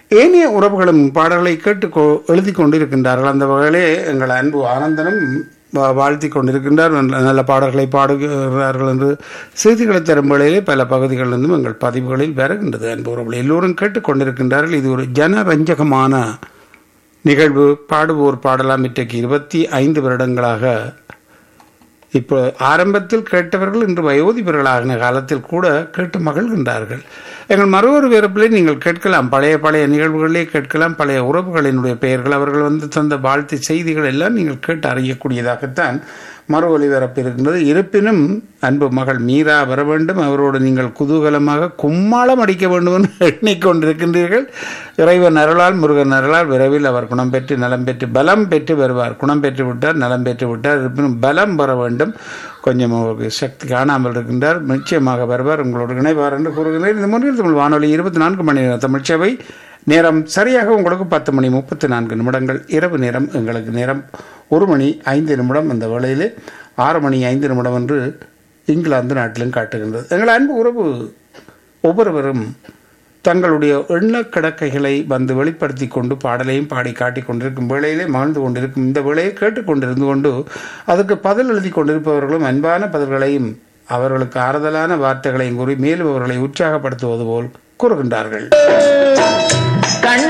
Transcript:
ஏனைய உறவுகளும் பாடல்களை கேட்டு கொ- எழுதி கொண்டிருக்கின்றார்கள் அந்த வகையிலே எங்கள் அன்பு ஆனந்தனும் வா- வாழ்த்தி கொண்டிருக்கின்றார் நல்ல- நல்ல பாடல்களை பாடுகிறார்கள் என்று செய்திகளை தரும் வேளையிலே பல பகுதிகளிலிருந்தும் எங்கள் பதிவுகளில் வருகின்றது அன்பு உறவுகள் எல்லோரும் கேட்டுக்கொண்டிருக்கின்றார்கள் இது ஒரு ஜனரஞ்சகமான நிகழ்வு பாடுவோர் பாடலாம் இன்றைக்கு இருபத்தி ஐந்து வருடங்களாக இப்போ ஆரம்பத்தில் கேட்டவர்கள் இன்று வயோதிபர்களாகின காலத்தில் கூட கேட்டு மகிழ்கின்றார்கள் எங்கள் மற்றொரு வேறுபிலே நீங்கள் கேட்கலாம் பழைய பழைய நிகழ்வுகளிலே கேட்கலாம் பழைய உறவுகளினுடைய பெயர்கள் அவர்கள் வந்து தந்த வாழ்த்து செய்திகள் எல்லாம் நீங்கள் கேட்டு அறியக்கூடியதாகத்தான் மறு ஒலிபரப்பு இருக்கின்றது இருப்பினும் அன்பு மகள் மீரா வர வேண்டும் அவரோடு நீங்கள் குதூகலமாக கும்மாளம் அடிக்க வேண்டும் என்று எண்ணிக்கொண்டிருக்கின்றீர்கள் இறைவன் அருளால் முருகன் அருளால் விரைவில் அவர் குணம் பெற்று நலம் பெற்று பலம் பெற்று வருவார் குணம் பெற்று விட்டார் நலம் பெற்று விட்டார் இருப்பினும் பலம் பெற வேண்டும் கொஞ்சம் அவருக்கு சக்தி காணாமல் இருக்கின்றார் நிச்சயமாக வருவார் உங்களோடு இணைவார் என்று கூறுகிறேன் இந்த முறையில் தமிழ் வானொலி இருபத்தி நான்கு மணி நேர தமிழ் சேவை நேரம் சரியாக உங்களுக்கு பத்து மணி முப்பத்தி நான்கு நிமிடங்கள் இரவு நேரம் எங்களுக்கு நேரம் ஒரு மணி ஐந்து நிமிடம் அந்த வேளையிலே ஆறு மணி ஐந்து நிமிடம் என்று இங்கிலாந்து நாட்டிலும் காட்டுகின்றது எங்கள் அன்பு உறவு ஒவ்வொருவரும் தங்களுடைய எண்ண கிடக்கைகளை வந்து வெளிப்படுத்தி கொண்டு பாடலையும் பாடி காட்டிக் கொண்டிருக்கும் வேளையிலே மகிழ்ந்து கொண்டிருக்கும் இந்த வேளையை கேட்டுக்கொண்டிருந்து கொண்டு அதுக்கு பதில் எழுதி கொண்டிருப்பவர்களும் அன்பான பதில்களையும் அவர்களுக்கு ஆறுதலான வார்த்தைகளையும் கூறி மேலும் அவர்களை உற்சாகப்படுத்துவது போல் கூறுகின்றார்கள் கண்